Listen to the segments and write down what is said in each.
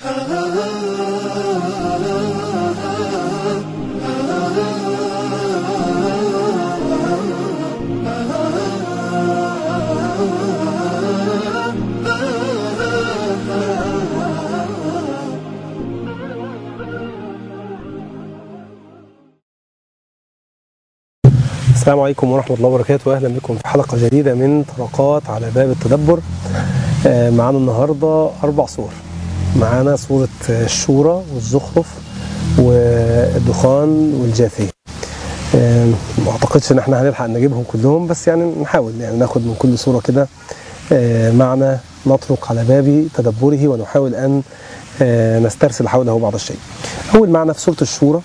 السلام عليكم ورحمة الله وبركاته أهلا بكم في حلقة جديدة من طرقات على باب التدبر آه، معانا النهاردة أربع صور معانا صورة الشورى والزخرف والدخان والجاثية آه، ما أعتقدش إن احنا هنلحق نجيبهم كلهم بس يعني نحاول يعني ناخد من كل صورة كده آه، معنى نطرق على باب تدبره ونحاول أن آه، نسترسل حوله بعض الشيء أول معنى في سورة الشورى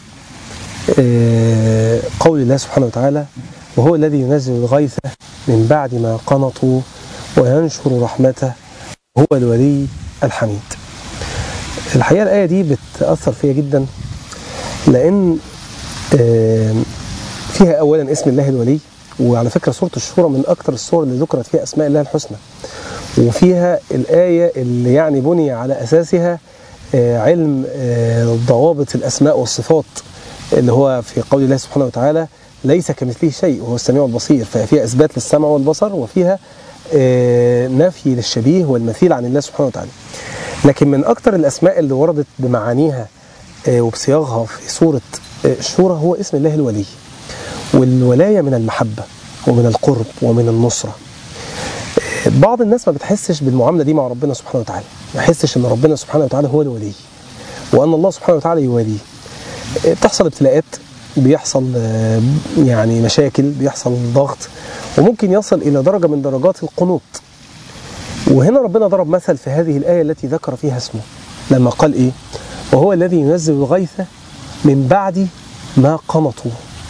آه، قول الله سبحانه وتعالى وهو الذي ينزل الغيث من بعد ما قنطوا وينشر رحمته هو الولي الحميد الحقيقة الآية دي بتأثر فيا جدا لأن آه، فيها أولا اسم الله الولي وعلى فكرة سورة الشورى من أكثر السور اللي ذكرت فيها أسماء الله الحسنى وفيها الآية اللي يعني بني على أساسها آه، علم آه، ضوابط الأسماء والصفات اللي هو في قول الله سبحانه وتعالى ليس كمثله شيء وهو السميع البصير ففيها إثبات للسمع والبصر وفيها آه، نفي للشبيه والمثيل عن الله سبحانه وتعالى لكن من أكثر الأسماء اللي وردت بمعانيها آه، وبصياغها في سورة آه، الشورى هو اسم الله الولي والولاية من المحبة ومن القرب ومن النصرة آه، بعض الناس ما بتحسش بالمعاملة دي مع ربنا سبحانه وتعالى ما يحسش ان ربنا سبحانه وتعالى هو الولي وأن الله سبحانه وتعالى يواليه آه، بتحصل ابتلاءات بيحصل آه، يعني مشاكل بيحصل ضغط وممكن يصل إلى درجة من درجات القنوط وهنا ربنا ضرب مثل في هذه الآية التي ذكر فيها اسمه لما قال إيه وهو الذي ينزل الغيث من بعد ما قنطوا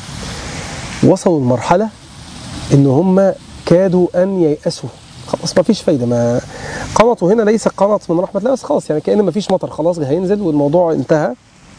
وصلوا لمرحلة إن هم كادوا أن ييأسوا خلاص ما فيش فايدة ما قنطوا هنا ليس قنط من رحمة الله بس خلاص يعني كأن ما فيش مطر خلاص هينزل والموضوع انتهى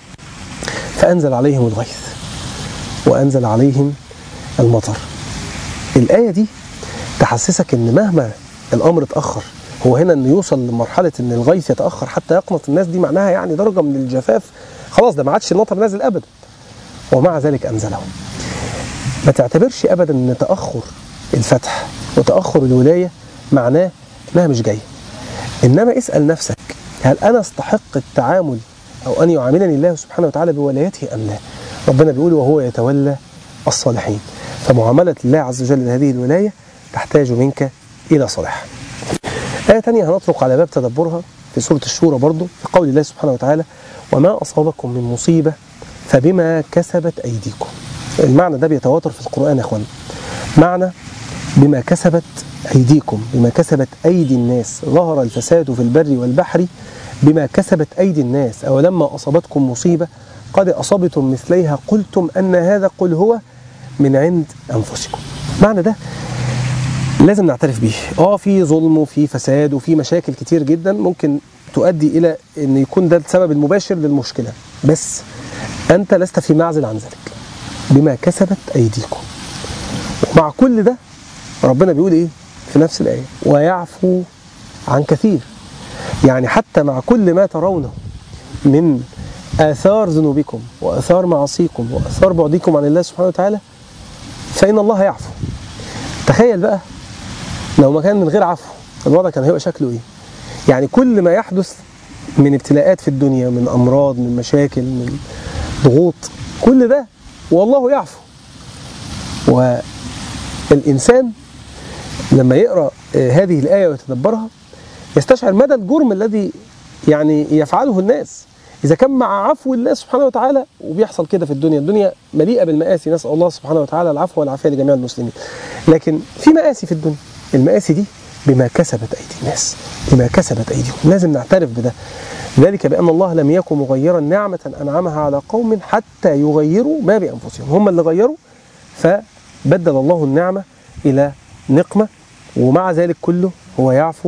فأنزل عليهم الغيث وأنزل عليهم المطر الآية دي تحسسك ان مهما الامر اتاخر هو هنا انه يوصل لمرحله ان الغيث يتاخر حتى يقنط الناس دي معناها يعني درجه من الجفاف خلاص ده ما عادش المطر نازل ابدا ومع ذلك انزله ما تعتبرش ابدا ان تاخر الفتح وتاخر الولايه معناه انها مش جايه انما اسال نفسك هل انا استحق التعامل او ان يعاملني الله سبحانه وتعالى بولايته ام لا ربنا بيقول وهو يتولى الصالحين فمعامله الله عز وجل لهذه الولايه تحتاج منك إلى صلاح آية تانية هنطرق على باب تدبرها في سورة الشورى برضو في قول الله سبحانه وتعالى وما أصابكم من مصيبة فبما كسبت أيديكم المعنى ده بيتواتر في القرآن يا أخوان معنى بما كسبت أيديكم بما كسبت أيدي الناس ظهر الفساد في البر والبحر بما كسبت أيدي الناس أو لما أصابتكم مصيبة قد أصبتم مثليها قلتم أن هذا قل هو من عند أنفسكم معنى ده لازم نعترف بيه اه في ظلم وفي فساد وفي مشاكل كتير جدا ممكن تؤدي الى ان يكون ده السبب المباشر للمشكله بس انت لست في معزل عن ذلك بما كسبت ايديكم ومع كل ده ربنا بيقول ايه في نفس الايه ويعفو عن كثير يعني حتى مع كل ما ترونه من اثار ذنوبكم واثار معاصيكم واثار بعدكم عن الله سبحانه وتعالى فان الله يعفو تخيل بقى لو ما كان من غير عفو الوضع كان هيبقى شكله ايه يعني كل ما يحدث من ابتلاءات في الدنيا من امراض من مشاكل من ضغوط كل ده والله يعفو والانسان لما يقرا هذه الايه ويتدبرها يستشعر مدى الجرم الذي يعني يفعله الناس اذا كان مع عفو الله سبحانه وتعالى وبيحصل كده في الدنيا الدنيا مليئه بالمآسي نسال الله سبحانه وتعالى العفو والعافيه لجميع المسلمين لكن في مآسي في الدنيا المآسي دي بما كسبت أيدي الناس بما كسبت أيديهم لازم نعترف بده ذلك بأن الله لم يكن مغيرا نعمة أنعمها على قوم حتى يغيروا ما بأنفسهم هم اللي غيروا فبدل الله النعمة إلى نقمة ومع ذلك كله هو يعفو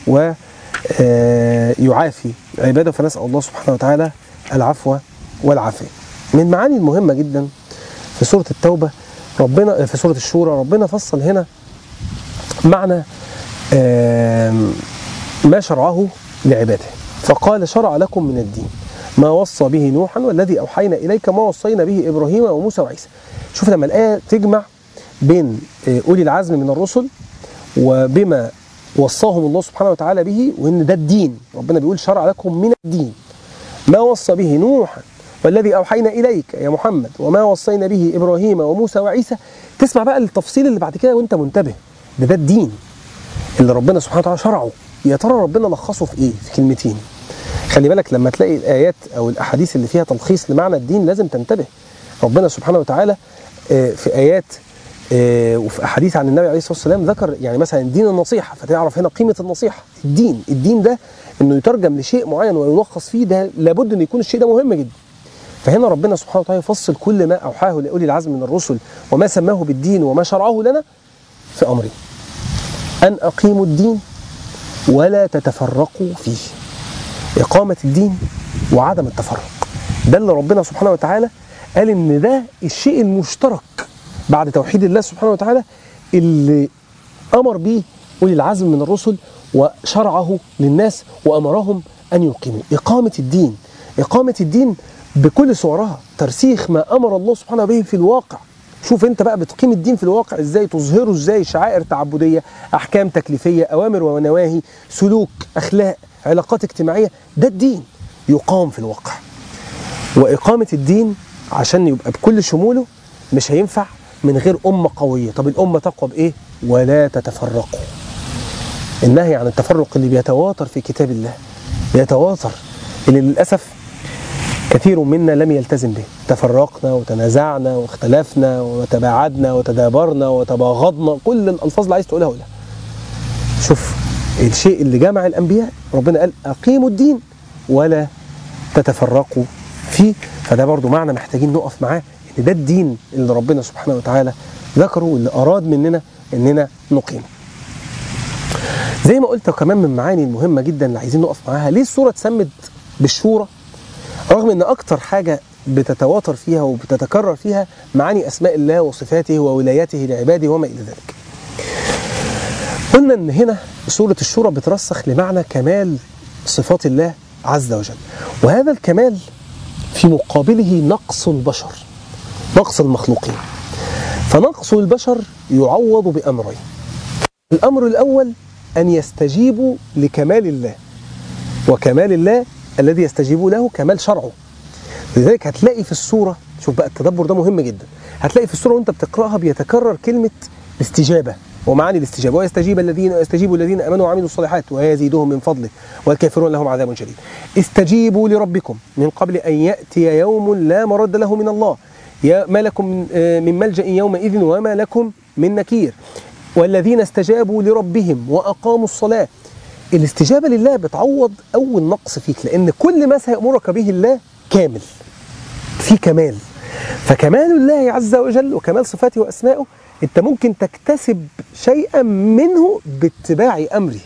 ويعافي عباده فنسأل الله سبحانه وتعالى العفو والعافية من معاني المهمة جدا في سورة التوبة ربنا في سورة الشورى ربنا فصل هنا معنى ما شرعه لعباده فقال شرع لكم من الدين ما وصى به نوحا والذي أوحينا إليك ما وصينا به إبراهيم وموسى وعيسى شوف لما الآية تجمع بين آه، أولي العزم من الرسل وبما وصاهم الله سبحانه وتعالى به وإن ده الدين ربنا بيقول شرع لكم من الدين ما وصى به نوحا والذي أوحينا إليك يا محمد وما وصينا به إبراهيم وموسى وعيسى تسمع بقى التفصيل اللي بعد كده وانت منتبه ده ده الدين اللي ربنا سبحانه وتعالى شرعه يا ترى ربنا لخصه في ايه في كلمتين خلي بالك لما تلاقي الايات او الاحاديث اللي فيها تلخيص لمعنى الدين لازم تنتبه ربنا سبحانه وتعالى آه، في ايات آه، وفي احاديث عن النبي عليه الصلاه والسلام ذكر يعني مثلا دين النصيحه فتعرف هنا قيمه النصيحه الدين الدين ده انه يترجم لشيء معين ويلخص فيه ده لابد ان يكون الشيء ده مهم جدا فهنا ربنا سبحانه وتعالى يفصل كل ما اوحاه لاولي العزم من الرسل وما سماه بالدين وما شرعه لنا في امرين ان اقيموا الدين ولا تتفرقوا فيه إقامة الدين وعدم التفرق ده اللي ربنا سبحانه وتعالى قال إن ده الشيء المشترك بعد توحيد الله سبحانه وتعالى اللي أمر به أولي العزم من الرسل وشرعه للناس وأمرهم أن يقيموا إقامة الدين إقامة الدين بكل صورها ترسيخ ما أمر الله سبحانه به في الواقع شوف انت بقى بتقيم الدين في الواقع ازاي تظهره ازاي شعائر تعبديه احكام تكليفيه اوامر ونواهي سلوك اخلاق علاقات اجتماعيه ده الدين يقام في الواقع واقامه الدين عشان يبقى بكل شموله مش هينفع من غير امه قويه طب الامه تقوى بايه ولا تتفرقوا النهي عن التفرق اللي بيتواتر في كتاب الله بيتواتر اللي للاسف كثير منا لم يلتزم به تفرقنا وتنازعنا واختلفنا وتباعدنا وتدابرنا وتباغضنا كل الألفاظ اللي عايز تقولها قولها شوف الشيء اللي جمع الأنبياء ربنا قال أقيموا الدين ولا تتفرقوا فيه فده برضو معنى محتاجين نقف معاه ان ده الدين اللي ربنا سبحانه وتعالى ذكره واللي أراد مننا اننا نقيمه زي ما قلت كمان من معاني المهمة جدا اللي عايزين نقف معاها ليه السورة اتسمت بالشورى رغم ان اكتر حاجه بتتواتر فيها وبتتكرر فيها معاني اسماء الله وصفاته وولايته لعباده وما الى ذلك. قلنا ان هنا سوره الشورى بترسخ لمعنى كمال صفات الله عز وجل. وهذا الكمال في مقابله نقص البشر. نقص المخلوقين. فنقص البشر يعوض بامرين. الامر الاول ان يستجيبوا لكمال الله. وكمال الله الذي يستجيب له كمال شرعه لذلك هتلاقي في السورة شوف بقى التدبر ده مهم جدا هتلاقي في السورة وانت بتقرأها بيتكرر كلمة استجابة ومعاني الاستجابة ويستجيب الذين يستجيب الذين امنوا وعملوا الصالحات ويزيدهم من فضله والكافرون لهم عذاب شديد استجيبوا لربكم من قبل ان ياتي يوم لا مرد له من الله يا ما لكم من, آه، من ملجا يومئذ وما لكم من نكير والذين استجابوا لربهم واقاموا الصلاه الاستجابه لله بتعوض اول نقص فيك لان كل ما سيامرك به الله كامل في كمال فكمال الله عز وجل وكمال صفاته واسمائه انت ممكن تكتسب شيئا منه باتباع امره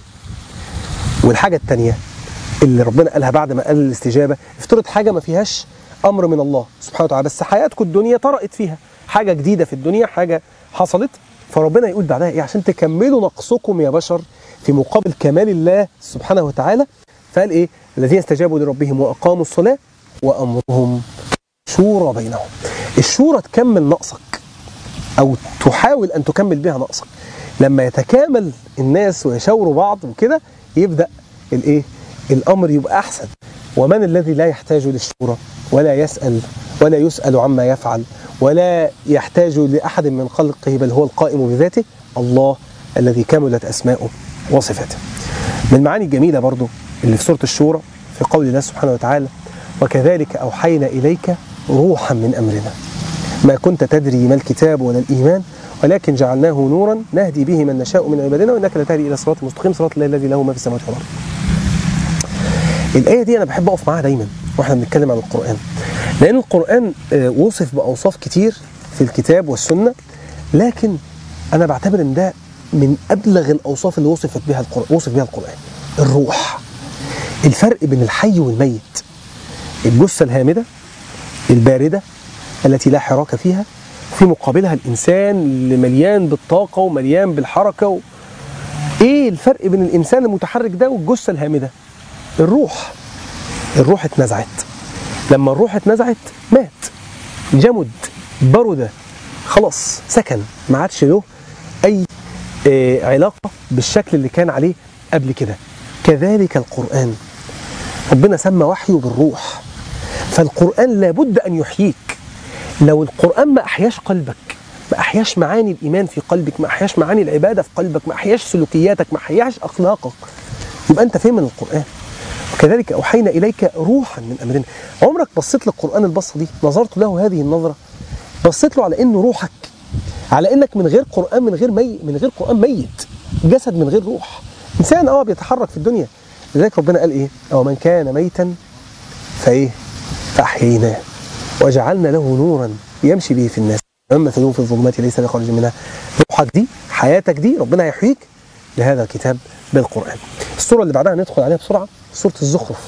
والحاجه الثانيه اللي ربنا قالها بعد ما قال الاستجابه افترض حاجه ما فيهاش امر من الله سبحانه وتعالى بس حياتكم الدنيا طرقت فيها حاجه جديده في الدنيا حاجه حصلت فربنا يقول بعدها ايه عشان تكملوا نقصكم يا بشر في مقابل كمال الله سبحانه وتعالى فقال ايه الذين استجابوا لربهم واقاموا الصلاه وامرهم شورى بينهم الشورى تكمل نقصك او تحاول ان تكمل بها نقصك لما يتكامل الناس ويشاوروا بعض وكده يبدا الايه الامر يبقى احسن ومن الذي لا يحتاج للشورى ولا يسال ولا يسال عما يفعل ولا يحتاج لاحد من خلقه بل هو القائم بذاته الله الذي كملت اسماؤه وصفاته من المعاني الجميله برضو اللي في سوره الشورى في قول الله سبحانه وتعالى وكذلك اوحينا اليك روحا من امرنا ما كنت تدري ما الكتاب ولا الايمان ولكن جعلناه نورا نهدي به من نشاء من عبادنا وانك لتهدي الى صراط مستقيم صراط الله الذي له ما في السماوات والارض. الايه دي انا بحب اقف معاها دايما واحنا بنتكلم عن القران. لان القران آه، وصف باوصاف كتير في الكتاب والسنه لكن انا بعتبر ان ده من ابلغ الاوصاف اللي وصفت بها القران وصف بها القران. الروح. الفرق بين الحي والميت. الجثه الهامده البارده التي لا حراك فيها في مقابلها الانسان اللي مليان بالطاقه ومليان بالحركه و... ايه الفرق بين الانسان المتحرك ده والجثه الهامده الروح الروح اتنزعت لما الروح اتنزعت مات جمد برد خلاص سكن ما عادش له اي آه، علاقه بالشكل اللي كان عليه قبل كده كذلك القران ربنا سمى وحيه بالروح فالقران لابد ان يحييك لو القران ما احياش قلبك ما احياش معاني الايمان في قلبك ما احياش معاني العباده في قلبك ما احياش سلوكياتك ما احياش اخلاقك يبقى انت فين من القران وكذلك اوحينا اليك روحا من امرنا عمرك بصيت للقران البصه دي نظرت له هذه النظره بصيت له على انه روحك على انك من غير قران من غير مي من غير قران ميت جسد من غير روح انسان اه بيتحرك في الدنيا لذلك ربنا قال ايه او من كان ميتا فايه فاحييناه وجعلنا له نورا يمشي به في الناس اما مثلهم في الظلمات ليس بخارج منها روحك دي حياتك دي ربنا هيحييك بهذا الكتاب بالقران السوره اللي بعدها ندخل عليها بسرعه سوره الزخرف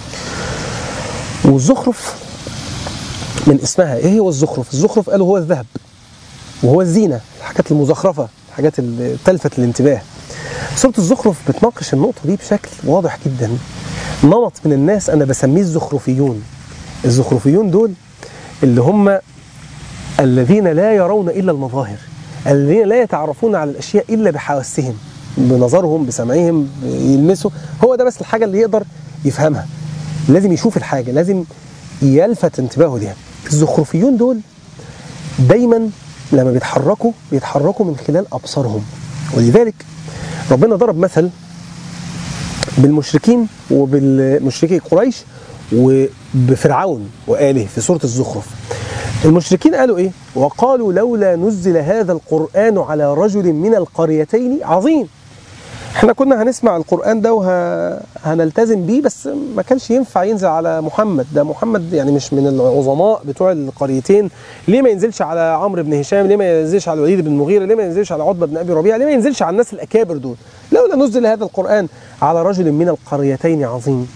والزخرف من اسمها ايه هو الزخرف الزخرف قالوا هو الذهب وهو الزينه الحاجات المزخرفه الحاجات اللي تلفت الانتباه سوره الزخرف بتناقش النقطه دي بشكل واضح جدا نمط من الناس انا بسميه الزخرفيون الزخرفيون دول اللي هم الذين لا يرون الا المظاهر الذين لا يتعرفون على الاشياء الا بحواسهم بنظرهم بسمعهم يلمسوا هو ده بس الحاجه اللي يقدر يفهمها لازم يشوف الحاجه لازم يلفت انتباهه ليها الزخرفيون دول دايما لما بيتحركوا بيتحركوا من خلال ابصارهم ولذلك ربنا ضرب مثل بالمشركين وبالمشركي قريش وبفرعون وآله في سورة الزخرف المشركين قالوا ايه وقالوا لولا نزل هذا القرآن على رجل من القريتين عظيم احنا كنا هنسمع القرآن ده وهنلتزم بيه بس ما كانش ينفع ينزل على محمد ده محمد يعني مش من العظماء بتوع القريتين ليه ما ينزلش على عمرو بن هشام ليه ما ينزلش على الوليد بن المغيرة ليه ما ينزلش على عتبة بن أبي ربيعة ليه ما ينزلش على الناس الأكابر دول لولا نزل هذا القرآن على رجل من القريتين عظيم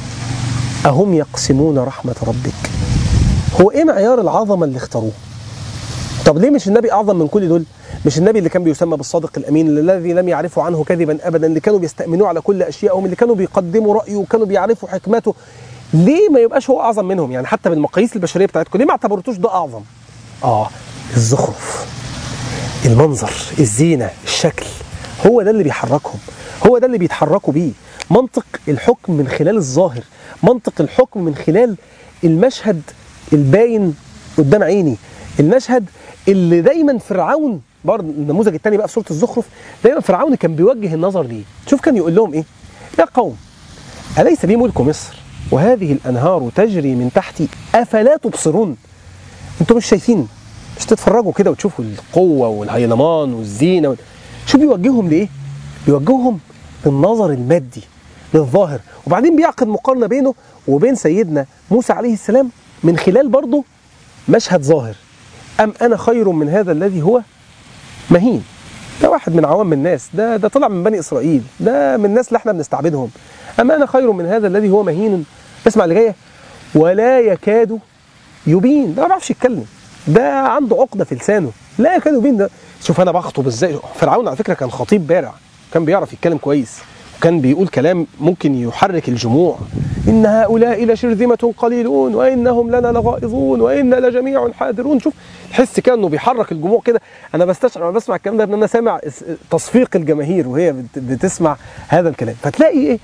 أهم يقسمون رحمة ربك هو إيه معيار العظمة اللي اختاروه طب ليه مش النبي أعظم من كل دول مش النبي اللي كان بيسمى بالصادق الأمين الذي لم يعرفوا عنه كذبا أبدا اللي كانوا بيستأمنوه على كل أشيائهم اللي كانوا بيقدموا رأيه وكانوا بيعرفوا حكمته ليه ما يبقاش هو أعظم منهم يعني حتى بالمقاييس البشرية بتاعتكم ليه ما اعتبرتوش ده أعظم آه الزخرف المنظر الزينة الشكل هو ده اللي بيحركهم هو ده اللي بيتحركوا بيه منطق الحكم من خلال الظاهر منطق الحكم من خلال المشهد الباين قدام عيني المشهد اللي دايما فرعون برضه النموذج الثاني بقى في سوره الزخرف دايما فرعون كان بيوجه النظر ليه شوف كان يقول لهم ايه يا قوم اليس لي ملك مصر وهذه الانهار تجري من تحتي افلا تبصرون انتوا مش شايفين مش تتفرجوا كده وتشوفوا القوه والهيلمان والزينه وال... شو بيوجههم لايه بيوجههم للنظر المادي للظاهر وبعدين بيعقد مقارنه بينه وبين سيدنا موسى عليه السلام من خلال برضه مشهد ظاهر أم أنا خير من هذا الذي هو مهين ده واحد من عوام الناس ده ده طلع من بني إسرائيل ده من الناس اللي احنا بنستعبدهم أم أنا خير من هذا الذي هو مهين اسمع اللي جاية ولا يكاد يبين ده ما بيعرفش يتكلم ده عنده عقدة في لسانه لا يكاد يبين ده شوف أنا بخطب إزاي فرعون على فكرة كان خطيب بارع كان بيعرف يتكلم كويس وكان بيقول كلام ممكن يحرك الجموع إن هؤلاء لشرذمة قليلون وإنهم لنا لغائظون وإنا لجميع حاذرون شوف تحس كأنه بيحرك الجموع كده أنا بستشعر أنا بسمع الكلام ده إن أنا سامع تصفيق الجماهير وهي بتسمع هذا الكلام فتلاقي إيه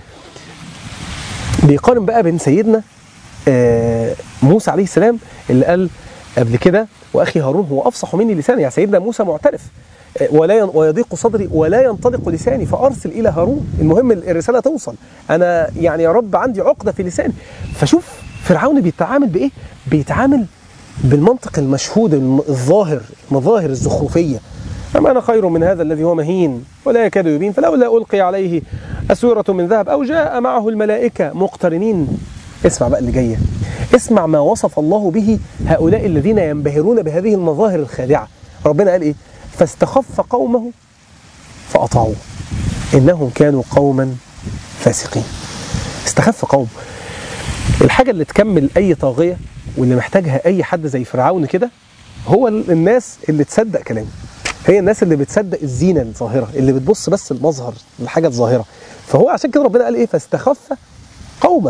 بيقارن بقى بين سيدنا آه موسى عليه السلام اللي قال قبل كده واخي هارون هو افصح مني لسانا يعني سيدنا موسى معترف ولا ويضيق صدري ولا ينطلق لساني فارسل الى هارون المهم الرساله توصل انا يعني يا رب عندي عقده في لساني فشوف فرعون بيتعامل بايه بيتعامل بالمنطق المشهود الظاهر المظاهر الزخرفيه أما أنا خير من هذا الذي هو مهين ولا يكاد يبين فلولا ألقي عليه أسورة من ذهب أو جاء معه الملائكة مقترنين اسمع بقى اللي جاية اسمع ما وصف الله به هؤلاء الذين ينبهرون بهذه المظاهر الخادعة ربنا قال إيه فاستخف قومه فأطاعوه إنهم كانوا قوما فاسقين استخف قوم الحاجة اللي تكمل أي طاغية واللي محتاجها أي حد زي فرعون كده هو الناس اللي تصدق كلامه هي الناس اللي بتصدق الزينة الظاهرة اللي بتبص بس المظهر الحاجة الظاهرة فهو عشان كده ربنا قال إيه فاستخف قومه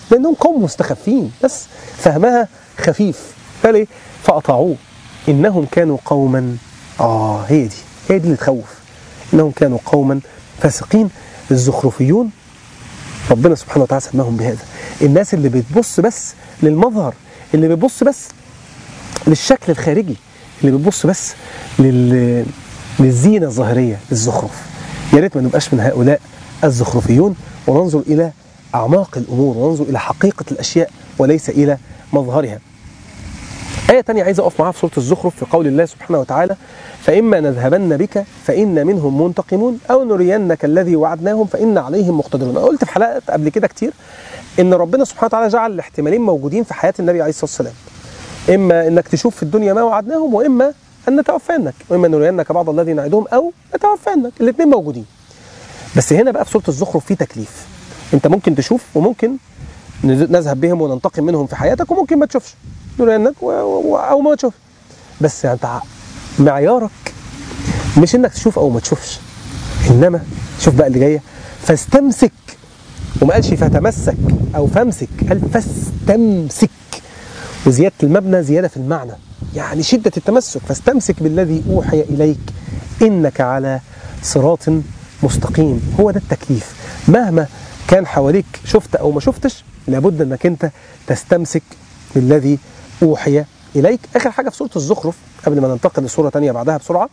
لانهم قوم مستخفين بس فهمها خفيف قال ايه فاطاعوه انهم كانوا قوما اه هي دي هي دي اللي تخوف انهم كانوا قوما فاسقين الزخرفيون ربنا سبحانه وتعالى سماهم بهذا الناس اللي بتبص بس للمظهر اللي بتبص بس للشكل الخارجي اللي بتبص بس لل... للزينة الظاهرية للزخرف يا ريت ما نبقاش من هؤلاء الزخرفيون وننظر إلى أعماق الأمور وننظر إلى حقيقة الأشياء وليس إلى مظهرها آية تانية عايز أقف معاها في سورة الزخرف في قول الله سبحانه وتعالى فإما نذهبن بك فإن منهم منتقمون أو نرينك الذي وعدناهم فإن عليهم مقتدرون أنا قلت في حلقات قبل كده كتير إن ربنا سبحانه وتعالى جعل الاحتمالين موجودين في حياة النبي عليه الصلاة والسلام إما إنك تشوف في الدنيا ما وعدناهم وإما أن نتوفانك وإما نرينك بعض الذي نعدهم أو نتوفانك الاثنين موجودين بس هنا بقى في سورة الزخرف في تكليف أنت ممكن تشوف وممكن نذهب بهم وننتقم منهم في حياتك وممكن ما تشوفش نرينك و... و... أو ما تشوف بس أنت معيارك مش إنك تشوف أو ما تشوفش إنما شوف بقى اللي جاية فاستمسك وما قالش فتمسك أو فامسك قال فاستمسك وزيادة المبنى زيادة في المعنى يعني شدة التمسك فاستمسك بالذي أوحي إليك إنك على صراط مستقيم هو ده التكليف مهما كان حواليك شفت أو ما شفتش لابد أنك أنت تستمسك بالذي أوحي إليك آخر حاجة في سورة الزخرف قبل ما ننتقل لسورة تانية بعدها بسرعة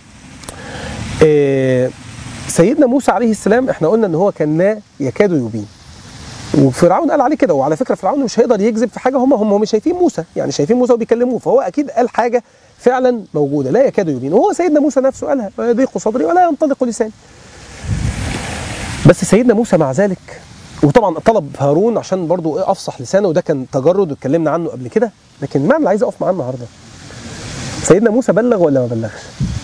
إيه سيدنا موسى عليه السلام احنا قلنا ان هو كان لا يكاد يبين وفرعون قال عليه كده وعلى فكره فرعون مش هيقدر يكذب في حاجه هم هم مش شايفين موسى يعني شايفين موسى وبيكلموه فهو اكيد قال حاجه فعلا موجوده لا يكاد يبين وهو سيدنا موسى نفسه قالها ويضيق صدري ولا ينطلق لساني بس سيدنا موسى مع ذلك وطبعا طلب هارون عشان برضو ايه افصح لسانه وده كان تجرد واتكلمنا عنه قبل كده لكن المعنى اللي عايز اقف معاه النهارده سيدنا موسى بلغ ولا ما بلغش؟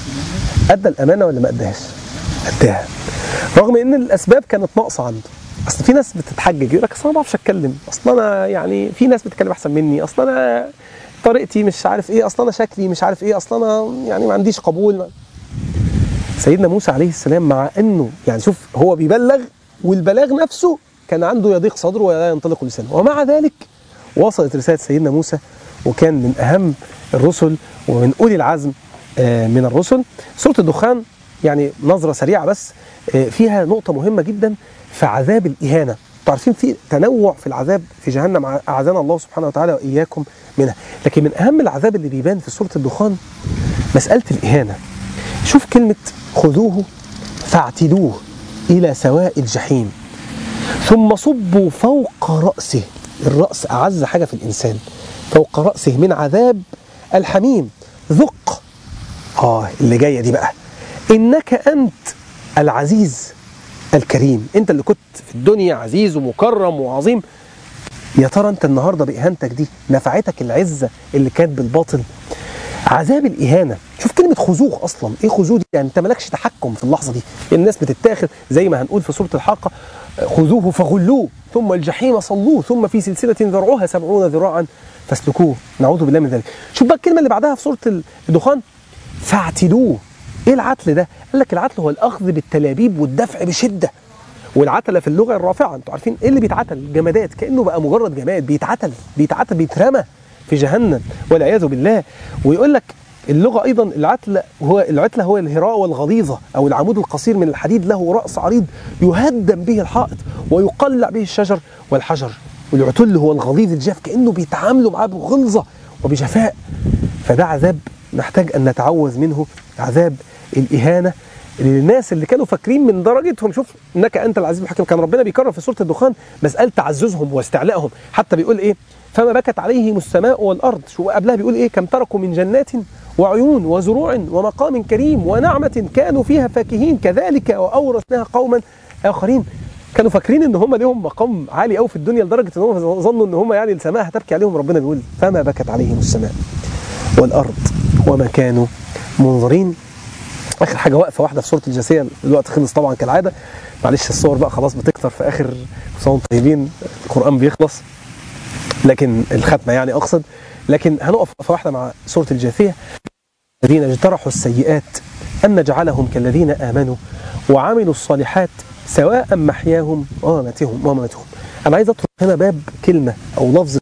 ادى الامانه ولا ما اداهاش؟ اداها رغم ان الاسباب كانت ناقصه عنده اصل في ناس بتتحجج يقول لك اصل انا ما بعرفش اتكلم اصل انا يعني في ناس بتتكلم احسن مني اصل انا طريقتي مش عارف ايه اصل انا شكلي مش عارف ايه اصل انا يعني ما عنديش قبول سيدنا موسى عليه السلام مع انه يعني شوف هو بيبلغ والبلاغ نفسه كان عنده يضيق صدره ولا ينطلق لسانه ومع ذلك وصلت رساله سيدنا موسى وكان من اهم الرسل ومن اولي العزم من الرسل سوره الدخان يعني نظره سريعه بس فيها نقطه مهمه جدا في عذاب الإهانة عارفين في تنوع في العذاب في جهنم أعاذنا الله سبحانه وتعالى وإياكم منها لكن من أهم العذاب اللي بيبان في سورة الدخان مسألة الإهانة شوف كلمة خذوه فاعتلوه إلى سواء الجحيم ثم صبوا فوق رأسه الرأس أعز حاجة في الإنسان فوق رأسه من عذاب الحميم ذق آه اللي جاية دي بقى إنك أنت العزيز الكريم انت اللي كنت في الدنيا عزيز ومكرم وعظيم يا ترى انت النهارده باهانتك دي نفعتك العزه اللي كانت بالباطل عذاب الاهانه شوف كلمه خذوه اصلا ايه خذوه دي يعني انت مالكش تحكم في اللحظه دي الناس بتتاخذ زي ما هنقول في سوره الحاقه خذوه فغلوه ثم الجحيم صلوه ثم في سلسله ذرعها سبعون ذراعا فاسلكوه نعوذ بالله من ذلك شوف بقى الكلمه اللي بعدها في سوره الدخان فاعتلوه ايه العتل ده؟ قال لك العتل هو الاخذ بالتلابيب والدفع بشده. والعتله في اللغه الرافعه انتوا عارفين ايه اللي بيتعتل؟ جمادات كانه بقى مجرد جماد بيتعتل بيتعتل بيترمى في جهنم والعياذ بالله ويقول لك اللغه ايضا العتل هو العتله هو الهراء والغليظه او العمود القصير من الحديد له راس عريض يهدم به الحائط ويقلع به الشجر والحجر والعتل هو الغليظ الجاف كانه بيتعاملوا معاه بغلظه وبجفاء فده عذاب نحتاج ان نتعوذ منه عذاب الإهانة للناس اللي كانوا فاكرين من درجتهم شوف انك انت العزيز الحكيم كان ربنا بيكرر في سوره الدخان مساله تعززهم واستعلائهم حتى بيقول ايه فما بكت عليهم السماء والارض شو قبلها بيقول ايه كم تركوا من جنات وعيون وزروع ومقام كريم ونعمه كانوا فيها فاكهين كذلك واورثناها قوما اخرين كانوا فاكرين ان هم ليهم مقام عالي قوي في الدنيا لدرجه ان هم ظنوا ان هم يعني السماء هتبكي عليهم ربنا بيقول فما بكت عليهم السماء والارض وما كانوا منظرين اخر حاجه وقفه واحده في سوره الجاثيه الوقت خلص طبعا كالعاده معلش الصور بقى خلاص بتكتر في اخر صوم طيبين القران بيخلص لكن الختمه يعني اقصد لكن هنقف وقفه واحده مع سوره الجاثيه الذين اجترحوا السيئات ان نجعلهم كالذين امنوا وعملوا الصالحات سواء محياهم ومماتهم ومماتهم انا عايز اطرق هنا باب كلمه او لفظ